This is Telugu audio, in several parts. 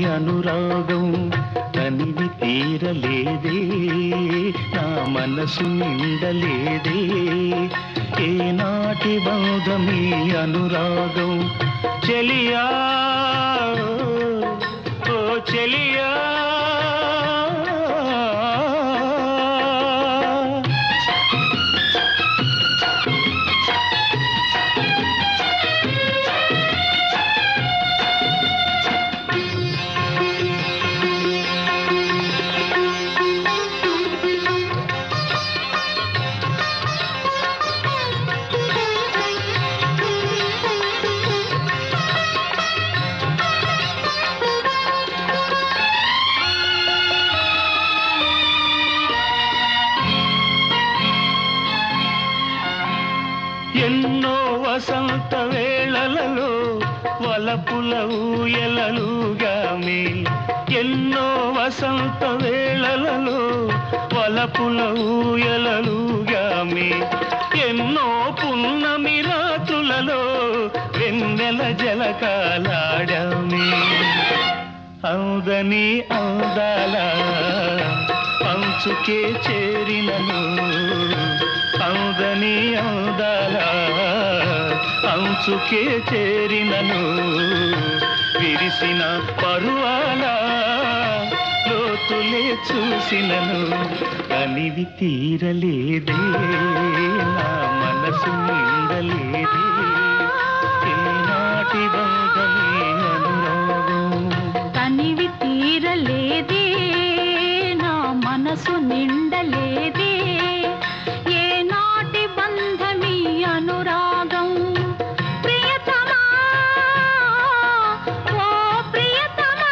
అనురాగం తనివి తీరలేదే నా మనసు నిండలేదే ఏనాటి బంధమీ అనురాగం చెలియా ఓ చెలియా ఎన్నో వసంత వేళలలో వలపుల ఊయలలుగామి ఎన్నో వసంత వేళలలో వలపుల ఊయలలుగామి ఎన్నో పున్నమి రాత్రులలో వెన్నెల జలకాలాడామి అందని అందాల అంచుకే చేరినను అందని అందాల అంచుకే చేరినను విరిసిన పరువాల లోతులే చూసినను అనివి తీరలేదే నా మనసు నిండలేదే ఏనాటి బంధమే అనురాగం తనివి తీరలేదే నా మనసు నిండలేదే ఏ నాటి బంధమీ అనురాగం ప్రియతమా ఓ ప్రియతమా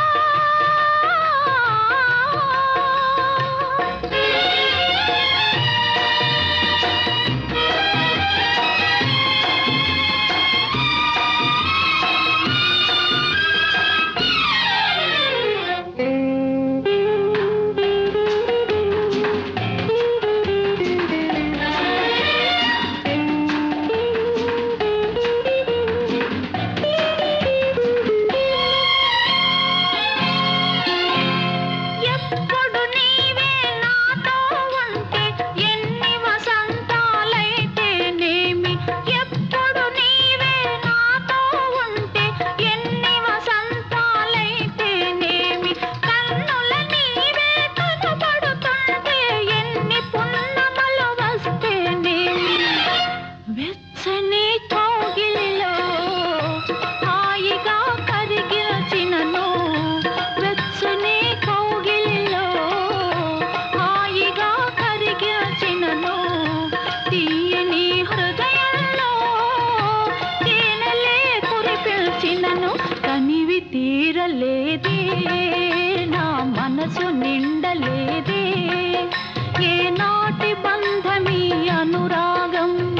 ఎప్పుడు నీవే నాతో ఉంటే ఎన్ని వసంతాలైతేనేమి ఎప్పుడు నీవే నాతో ఉంటే ఎన్ని వసంతాలైతేనేమి కన్నుల నీవే కనబడుతుంటే ఎన్ని పున్నమలు వస్తేనేమి వెచ్చని కోగిలిలో హాయిగా కరిగిల్చినను వెచ్చని కోగిలిలో హాయిగా కరిగిల్చినను తీయని హృదయంలో తేనెలే కురిపిల్చినను కనివి తీరలేదే నా మనసు నిండలేదే ఏ నాటి బంధమీ అనురాగం